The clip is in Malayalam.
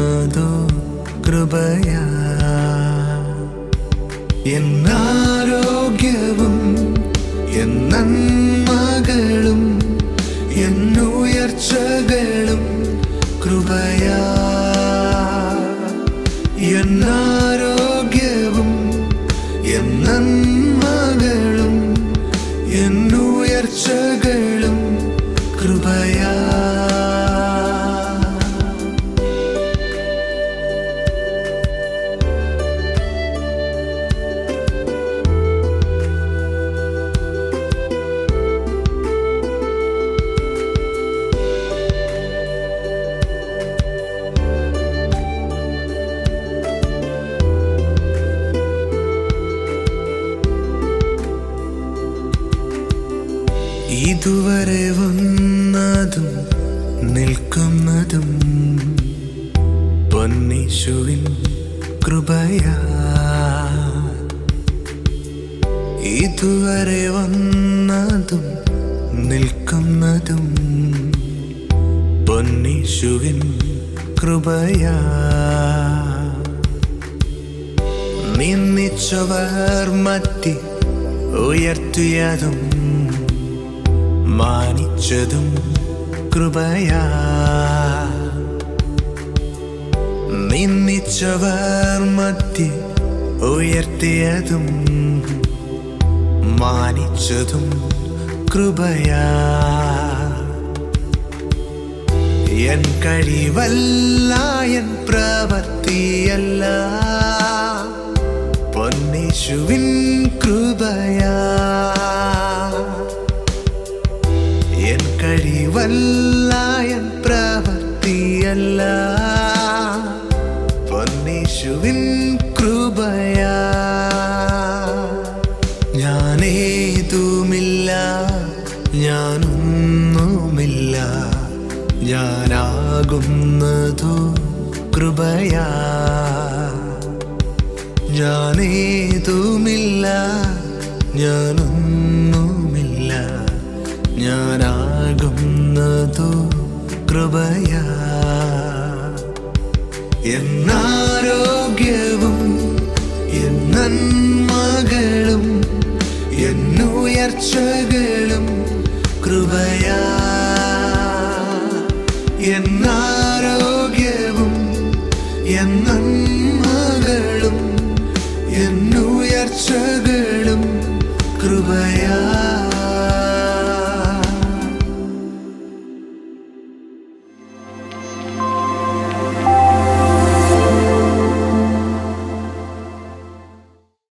എന്നാകുന്നതോ കൃപയാ എന്നാരോഗ്യവും എന്നന്മകളും എന്നുയർച്ചകളും കൃപയാ എന്നാരോഗ്യവും എന്നന്മകളും എന്നുയർച്ചകളും കൃപയാ ഇതുവരെ വന്നതും നിൽക്കുന്നതും പൊന്നീശുവിൻ കൃപയാ ഇതുവരെ വന്നതും നിൽക്കുന്നതും പൊന്നീശുവിൻ കൃപയാ നിന്നിച്ചവർ മറ്റി ഉയർത്തിയതും മാനിച്ചതും കൃപയാ നിന്നിച്ചവർ മധ്യ ഉയർത്തിയതും മാനിച്ചതും കൃപയാ എൻ കഴിവല്ല എൻ പ്രവർത്തിയല്ല പൊന്നീശുവിൻ കൃപയാ എൻ കഴിവല്ല എൻ പ്രവർത്തിയല്ല പൊന്നീശുവിൻ കൃപയാ ഞാനേതുമില്ല ഞാനൊന്നുമില്ല ഞാനാകുന്നതു കൃപയാ ഞാനേതുമില്ല ഞാനൊന്നുമില്ല ഞാനാകുന്നതു കൃപയാ എന്നാരോഗ്യവും എന്നന്മകളും എന്നുയർച്ചകളും കൃപയാ എന്നാരോഗ്യവും എന്നന്മകളും എന്നുയർച്ചകളും കൃപയാ